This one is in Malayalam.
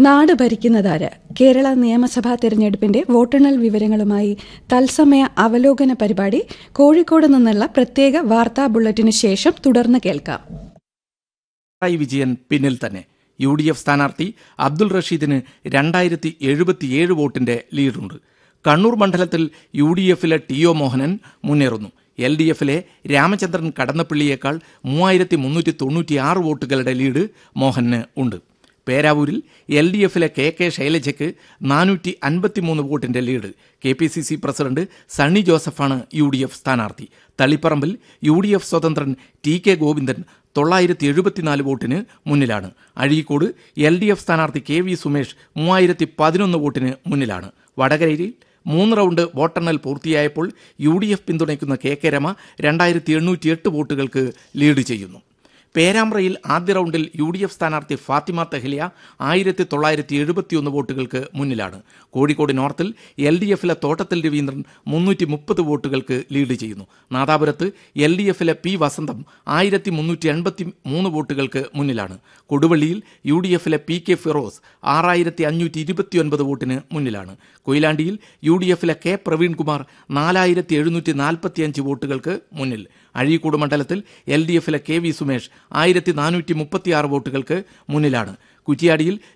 നാട് ഭരിക്കുന്നതാര് കേരള നിയമസഭാ തെരഞ്ഞെടുപ്പിന്റെ വോട്ടെണ്ണൽ വിവരങ്ങളുമായി തത്സമയ അവലോകന പരിപാടി കോഴിക്കോട് നിന്നുള്ള പ്രത്യേക വാർത്താ ബുള്ളറ്റിന് ശേഷം തുടർന്ന് കേൾക്കാം പിണറായി വിജയൻ പിന്നിൽ തന്നെ യു ഡി എഫ് സ്ഥാനാർത്ഥി അബ്ദുൾ റഷീദിന് രണ്ടായിരത്തി എഴുപത്തിയേഴ് വോട്ടിന്റെ ലീഡുണ്ട് കണ്ണൂർ മണ്ഡലത്തിൽ യു ഡി എഫിലെ ടി ഒ മോഹനൻ മുന്നേറുന്നു എൽ ഡി എഫിലെ രാമചന്ദ്രൻ കടന്നപ്പള്ളിയേക്കാൾ മൂവായിരത്തി മുന്നൂറ്റി തൊണ്ണൂറ്റിയാറ് വോട്ടുകളുടെ ലീഡ് മോഹന് ഉണ്ട് പേരാവൂരിൽ എൽ ഡി എഫിലെ കെ കെ ശൈലജയ്ക്ക് നാനൂറ്റി അൻപത്തിമൂന്ന് വോട്ടിന്റെ lead K P C C president Sunny ജോസഫാണ് യു ഡി എഫ് സ്ഥാനാർത്ഥി തളിപ്പറമ്പിൽ യു ഡി എഫ് സ്വതന്ത്രൻ ടി കെ ഗോവിന്ദൻ തൊള്ളായിരത്തി എഴുപത്തിനാല് വോട്ടിന് മുന്നിലാണ് അഴീക്കോട് എൽ ഡി എഫ് സ്ഥാനാർത്ഥി കെ വി സുമേഷ് മൂവായിരത്തി പതിനൊന്ന് വോട്ടിന് മുന്നിലാണ് വടകരയിൽ മൂന്ന് റൗണ്ട് വോട്ടെണ്ണൽ പൂർത്തിയായപ്പോൾ യു ഡി എഫ് പിന്തുണയ്ക്കുന്ന കെ കെ രമ രണ്ടായിരത്തി എണ്ണൂറ്റി എട്ട് വോട്ടുകൾക്ക് ലീഡ് ചെയ്യുന്നു പേരാമ്പ്രയിൽ ആദ്യ റൗണ്ടിൽ യു ഡി എഫ് സ്ഥാനാർത്ഥി ഫാത്തിമ തെഹ്ലിയ ആയിരത്തി തൊള്ളായിരത്തി എഴുപത്തിയൊന്ന് വോട്ടുകൾക്ക് മുന്നിലാണ് കോഴിക്കോട് നോർത്തിൽ എൽ ഡി എഫിലെ തോട്ടത്തിൽ രവീന്ദ്രൻ മുന്നൂറ്റി മുപ്പത് വോട്ടുകൾക്ക് ലീഡ് ചെയ്യുന്നു നാദാപുരത്ത് എൽ ഡി എഫിലെ പി വസന്തം ആയിരത്തി മുന്നൂറ്റി എൺപത്തി മൂന്ന് വോട്ടുകൾക്ക് മുന്നിലാണ് കൊടുവള്ളിയിൽ യു ഡി എഫിലെ പി കെ ഫിറോസ് ആറായിരത്തി അഞ്ഞൂറ്റി ഇരുപത്തിയൊൻപത് വോട്ടിന് മുന്നിലാണ് കൊയിലാണ്ടിയിൽ യു ഡി എഫിലെ കെ പ്രവീൺകുമാർ നാലായിരത്തി എഴുന്നൂറ്റി നാൽപ്പത്തിയഞ്ച് വോട്ടുകൾക്ക് മുന്നിൽ അഴീക്കോട് മണ്ഡലത്തിൽ എൽ ഡി എഫിലെ കെ വി സുമേഷ് ആയിരത്തി നാനൂറ്റി മുപ്പത്തിയാറ് വോട്ടുകൾക്ക് മുന്നിലാണ് കുറ്റിയാടിയിൽ